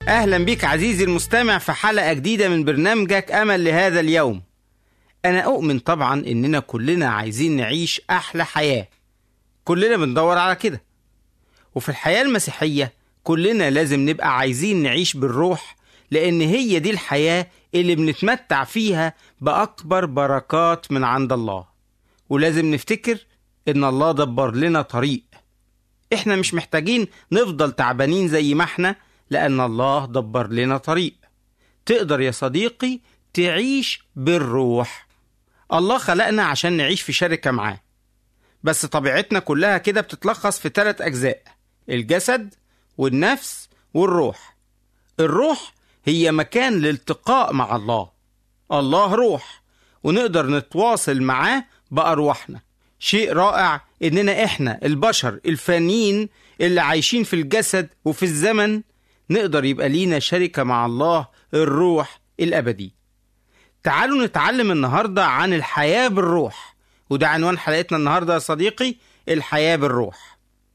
أهلا بك عزيزي المستمع في حلقة جديدة من برنامجك أمل لهذا اليوم أنا أؤمن طبعا إننا كلنا عايزين نعيش أحلى حياة كلنا بندور على كده وفي الحياة المسيحية كلنا لازم نبقى عايزين نعيش بالروح لأن هي دي الحياة اللي بنتمتع فيها بأكبر بركات من عند الله ولازم نفتكر إن الله دبر لنا طريق إحنا مش محتاجين نفضل تعبانين زي ما إحنا لأن الله دبر لنا طريق تقدر يا صديقي تعيش بالروح الله خلقنا عشان نعيش في شركة معاه بس طبيعتنا كلها كده بتتلخص في ثلاث أجزاء الجسد والنفس والروح الروح هي مكان لالتقاء مع الله الله روح ونقدر نتواصل معاه بأرواحنا شيء رائع إننا إحنا البشر الفانيين اللي عايشين في الجسد وفي الزمن نقدر يبقى لينا شركة مع الله الروح الأبدي تعالوا نتعلم النهاردة عن الحياة بالروح وده عنوان حلقتنا النهاردة يا صديقي الحياة بالروح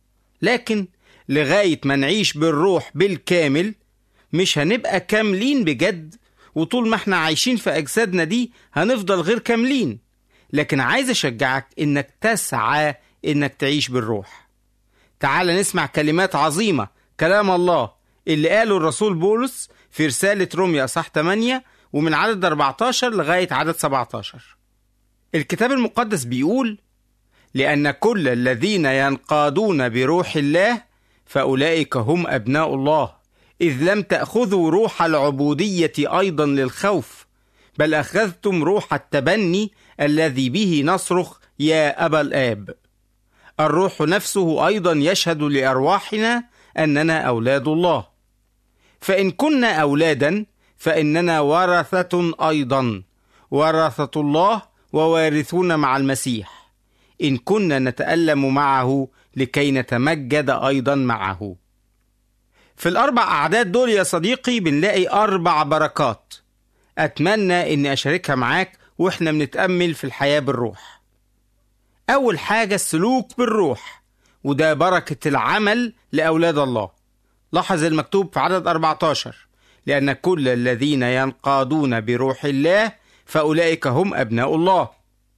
لكن لغاية ما نعيش بالروح بالكامل مش هنبقى كاملين بجد وطول ما احنا عايشين في أجسادنا دي هنفضل غير كاملين لكن عايز أشجعك إنك تسعى إنك تعيش بالروح تعال نسمع كلمات عظيمة كلام الله اللي قاله الرسول بولس في رسالة روميا صح 8 ومن عدد 14 لغاية عدد 17 الكتاب المقدس بيقول لأن كل الذين ينقادون بروح الله فأولئك هم أبناء الله إذ لم تأخذوا روح العبودية أيضا للخوف بل أخذتم روح التبني الذي به نصرخ يا أبا الآب الروح نفسه أيضا يشهد لأرواحنا أننا أولاد الله فإن كنا أولادا فإننا ورثة أيضا ورثة الله ووارثون مع المسيح إن كنا نتألم معه لكي نتمجد أيضا معه في الأربع أعداد دول يا صديقي بنلاقي أربع بركات أتمنى إني أشاركها معاك وإحنا بنتأمل في الحياة بالروح أول حاجة السلوك بالروح وده بركة العمل لأولاد الله لاحظ المكتوب في عدد 14 لأن كل الذين ينقادون بروح الله فأولئك هم أبناء الله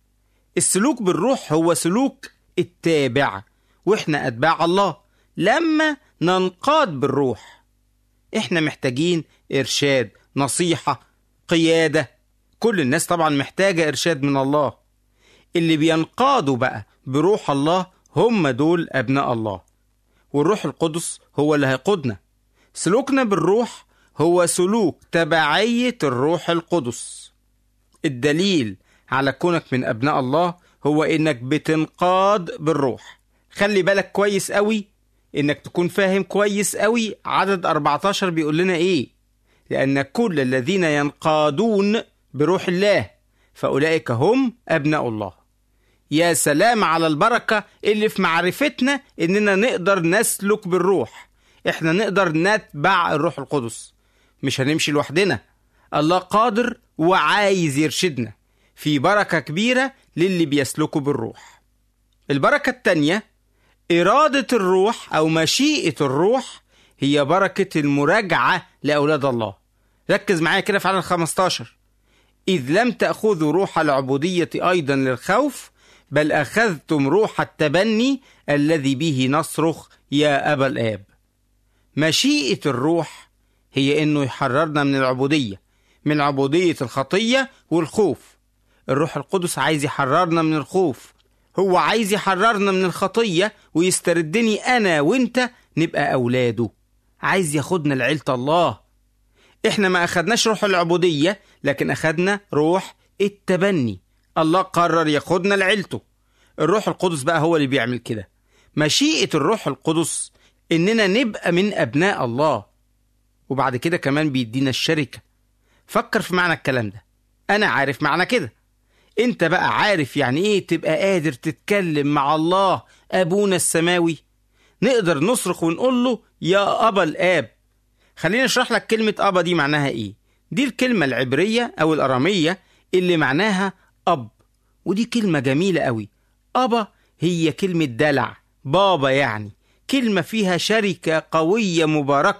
السلوك بالروح هو سلوك التابع وإحنا أتباع الله لما ننقاد بالروح إحنا محتاجين إرشاد نصيحة قيادة كل الناس طبعا محتاجة إرشاد من الله اللي بينقادوا بقى بروح الله هم دول أبناء الله والروح القدس هو اللي هيقودنا سلوكنا بالروح هو سلوك تبعية الروح القدس الدليل على كونك من أبناء الله هو إنك بتنقاد بالروح خلي بالك كويس قوي إنك تكون فاهم كويس قوي عدد 14 بيقول لنا إيه لأن كل الذين ينقادون بروح الله فأولئك هم أبناء الله يا سلام على البركة اللي في معرفتنا إننا نقدر نسلك بالروح إحنا نقدر نتبع الروح القدس مش هنمشي لوحدنا الله قادر وعايز يرشدنا في بركة كبيرة للي بيسلكوا بالروح البركة التانية إرادة الروح أو مشيئة الروح هي بركة المراجعة لأولاد الله ركز معايا كده في عدد 15 إذ لم تأخذوا روح العبودية أيضا للخوف بل أخذتم روح التبني الذي به نصرخ يا أبا الآب مشيئة الروح هي إنه يحررنا من العبودية من عبودية الخطية والخوف الروح القدس عايز يحررنا من الخوف هو عايز يحررنا من الخطية ويستردني أنا وإنت نبقى أولاده عايز ياخدنا لعيلة الله إحنا ما أخدناش روح العبودية لكن أخدنا روح التبني الله قرر ياخدنا لعيلته الروح القدس بقى هو اللي بيعمل كده مشيئة الروح القدس إننا نبقى من أبناء الله وبعد كده كمان بيدينا الشركة فكر في معنى الكلام ده أنا عارف معنى كده أنت بقى عارف يعني إيه تبقى قادر تتكلم مع الله أبونا السماوي نقدر نصرخ ونقول له يا أبا الآب خليني أشرح لك كلمة أبا دي معناها إيه دي الكلمة العبرية أو الأرامية اللي معناها أب ودي كلمة جميلة قوي أبا هي كلمة دلع بابا يعني كلمة فيها شركة قوية مباركة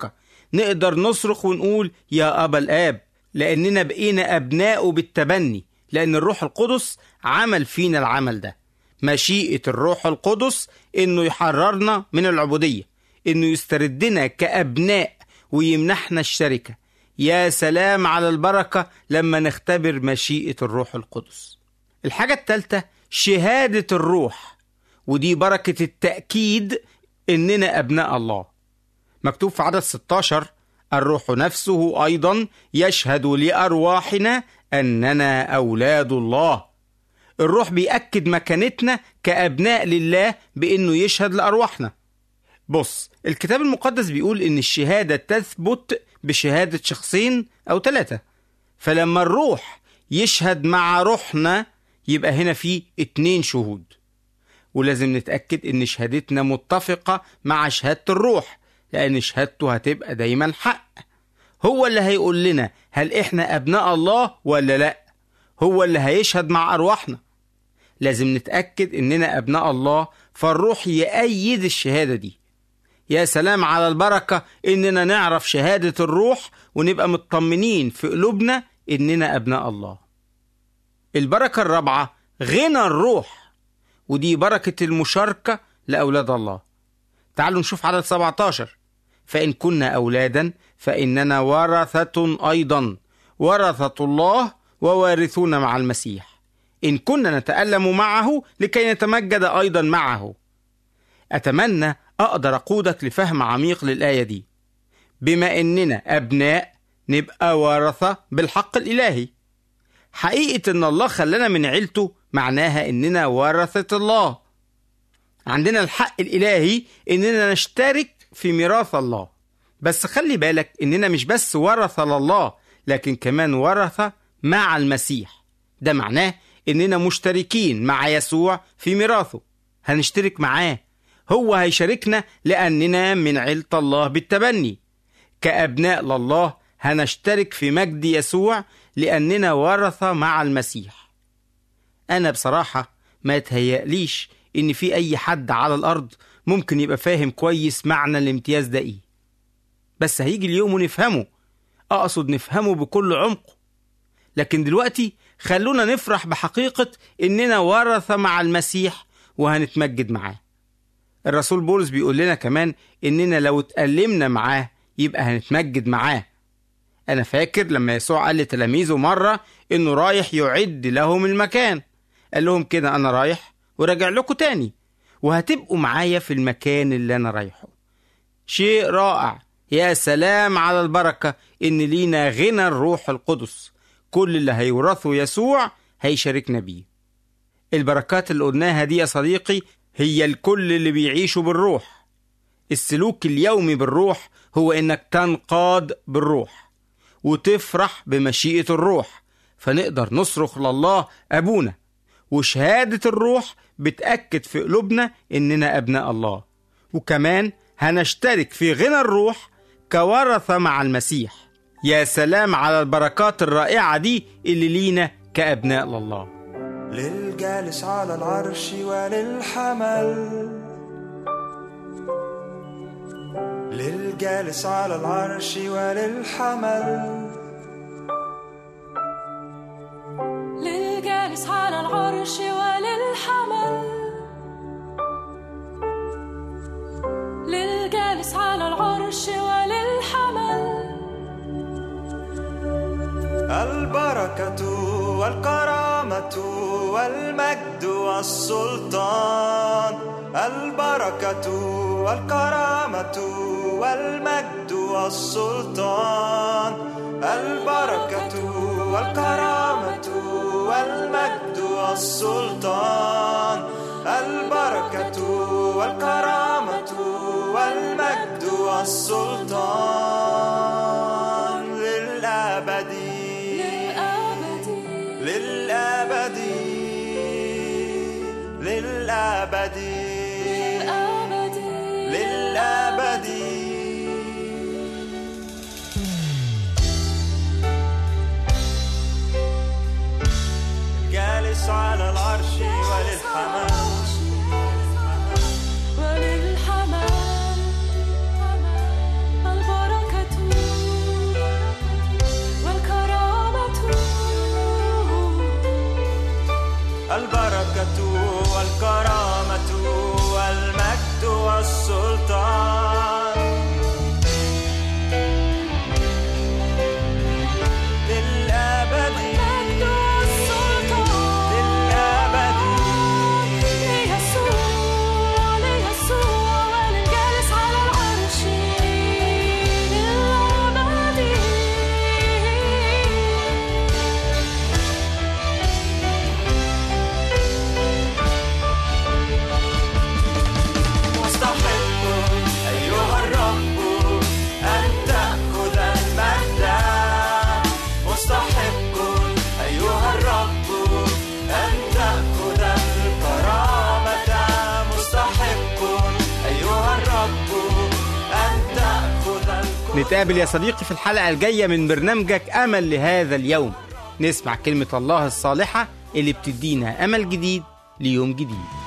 نقدر نصرخ ونقول يا أبا الآب لأننا بقينا أبناءه بالتبني لأن الروح القدس عمل فينا العمل ده مشيئة الروح القدس إنه يحررنا من العبودية إنه يستردنا كأبناء ويمنحنا الشركة يا سلام على البركة لما نختبر مشيئة الروح القدس الحاجة الثالثة شهادة الروح ودي بركة التأكيد إننا أبناء الله مكتوب في عدد 16 الروح نفسه أيضا يشهد لأرواحنا أننا أولاد الله الروح بيأكد مكانتنا كأبناء لله بإنه يشهد لأرواحنا بص الكتاب المقدس بيقول إن الشهادة تثبت بشهادة شخصين أو ثلاثة فلما الروح يشهد مع روحنا يبقى هنا في اتنين شهود ولازم نتأكد إن شهادتنا متفقة مع شهادة الروح لأن شهادته هتبقى دايما حق هو اللي هيقول لنا هل إحنا أبناء الله ولا لأ هو اللي هيشهد مع أرواحنا لازم نتأكد إننا أبناء الله فالروح يأيد الشهادة دي يا سلام على البركة إننا نعرف شهادة الروح ونبقى مطمنين في قلوبنا إننا أبناء الله البركة الرابعة غنى الروح ودي بركة المشاركة لأولاد الله تعالوا نشوف عدد 17 فإن كنا أولادا فإننا ورثة أيضا ورثة الله ووارثون مع المسيح إن كنا نتألم معه لكي نتمجد أيضا معه أتمنى أقدر أقودك لفهم عميق للآية دي بما إننا أبناء نبقى ورثة بالحق الإلهي حقيقة إن الله خلانا من عيلته معناها إننا ورثة الله عندنا الحق الإلهي إننا نشترك في ميراث الله بس خلي بالك إننا مش بس ورثة لله لكن كمان ورثة مع المسيح ده معناه إننا مشتركين مع يسوع في ميراثه هنشترك معاه هو هيشاركنا لأننا من عيلة الله بالتبني كأبناء لله هنشترك في مجد يسوع لأننا ورثة مع المسيح أنا بصراحة ما يتهيأليش إن في أي حد على الأرض ممكن يبقى فاهم كويس معنى الامتياز ده إيه بس هيجي اليوم ونفهمه أقصد نفهمه بكل عمق لكن دلوقتي خلونا نفرح بحقيقة إننا ورثة مع المسيح وهنتمجد معاه الرسول بولس بيقول لنا كمان إننا لو اتألمنا معاه يبقى هنتمجد معاه أنا فاكر لما يسوع قال لتلاميذه مرة إنه رايح يعد لهم المكان قال لهم كده أنا رايح وراجع لكم تاني وهتبقوا معايا في المكان اللي أنا رايحه شيء رائع يا سلام على البركة إن لينا غنى الروح القدس كل اللي هيورثه يسوع هيشاركنا بيه البركات اللي قلناها دي يا صديقي هي الكل اللي بيعيشوا بالروح السلوك اليومي بالروح هو انك تنقاد بالروح وتفرح بمشيئة الروح فنقدر نصرخ لله أبونا وشهادة الروح بتأكد في قلوبنا إننا أبناء الله وكمان هنشترك في غنى الروح كورثة مع المسيح يا سلام على البركات الرائعة دي اللي لينا كأبناء لله للجالس على العرش وللحمل للجالس على العرش وللحمل للجالس على العرش وللحمل للجالس على العرش وللحمل البركة والكرامة والمجد والسلطان البركة والكرامة والمجد والسلطان البركة والكرامة والمجد والسلطان البركة والكرامة والمجد والسلطان للأبد للأبد للأبد للأبد للأبد للأبد جالس على العرش وللحمام وللحمل البركة نتقابل يا صديقي في الحلقة الجاية من برنامجك أمل لهذا اليوم نسمع كلمة الله الصالحة اللي بتدينا أمل جديد ليوم جديد